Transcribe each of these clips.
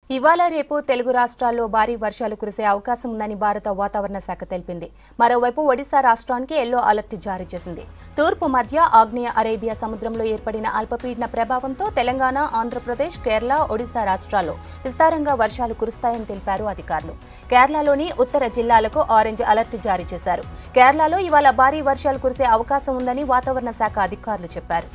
ఇవాళ రేపు తెలుగు రాష్ట్రాల్లో భారీ వర్షాలు కురిసే అవకాశం ఉందని భారత వాతావరణ శాఖ తెలిపింది మరోవైపు ఒడిశా రాష్ట్రానికి ఎల్లో అలర్ట్ జారీ చేసింది తూర్పు మధ్య ఆగ్నేయ అరేబియా సముద్రంలో ఏర్పడిన అల్పపీడన ప్రభావంతో తెలంగాణ ఆంధ్రప్రదేశ్ కేరళ ఒడిశా రాష్ట్రాల్లో విస్తారంగా వర్షాలు కురుస్తాయని తెలిపారు అధికారులు కేరళలోని ఉత్తర జిల్లాలకు ఆరెంజ్ అలర్ట్ జారీ చేశారు కేరళలో ఇవాళ భారీ వర్షాలు కురిసే అవకాశం ఉందని వాతావరణ శాఖ అధికారులు చెప్పారు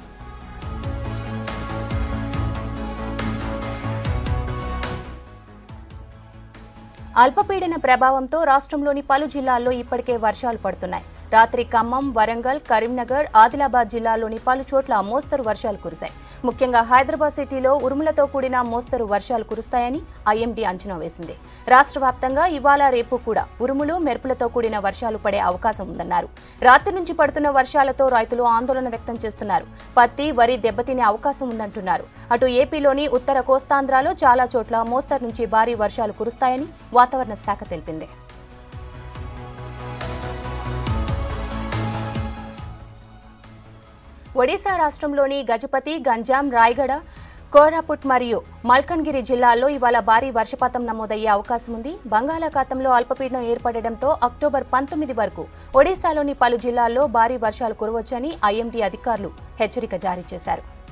అల్పపీడన ప్రభావంతో రాష్ట్రంలోని పలు జిల్లాల్లో ఇప్పటికే వర్షాలు పడుతున్నాయి రాత్రి ఖమ్మం వరంగల్ కరీంనగర్ ఆదిలాబాద్ జిల్లాల్లోని పలు చోట్ల మోస్తరు వర్షాలు కురిశాయి ముఖ్యంగా హైదరాబాద్ సిటీలో ఉరుములతో కూడిన మోస్తరు వర్షాలు కురుస్తాయని ఐఎండీ అంచనా వేసింది రాష్ట్ర వ్యాప్తంగా ఇవాళ రేపు కూడా ఉరుములు మెరుపులతో కూడిన వర్షాలు పడే అవకాశం ఉందన్నారు రాత్రి నుంచి పడుతున్న వర్షాలతో రైతులు ఆందోళన వ్యక్తం చేస్తున్నారు పత్తి వరి దెబ్బతినే అవకాశం ఉందంటున్నారు అటు ఏపీలోని ఉత్తర కోస్తాంధ్రాలో చాలా చోట్ల మోస్తరు నుంచి భారీ వర్షాలు కురుస్తాయని వాతావరణ శాఖ తెలిపింది ఒడిశా రాష్ట్రంలోని గజపతి గంజాం రాయగడ కోరాపుట్ మరియు మల్కన్గిరి జిల్లాల్లో ఇవాళ భారీ వర్షపాతం నమోదయ్యే అవకాశం ఉంది బంగాళాఖాతంలో అల్పపీడనం ఏర్పడడంతో అక్టోబర్ పంతొమ్మిది వరకు ఒడిశాలోని పలు జిల్లాల్లో భారీ వర్షాలు కురవచ్చని ఐఎండీ అధికారులు హెచ్చరిక జారీ చేశారు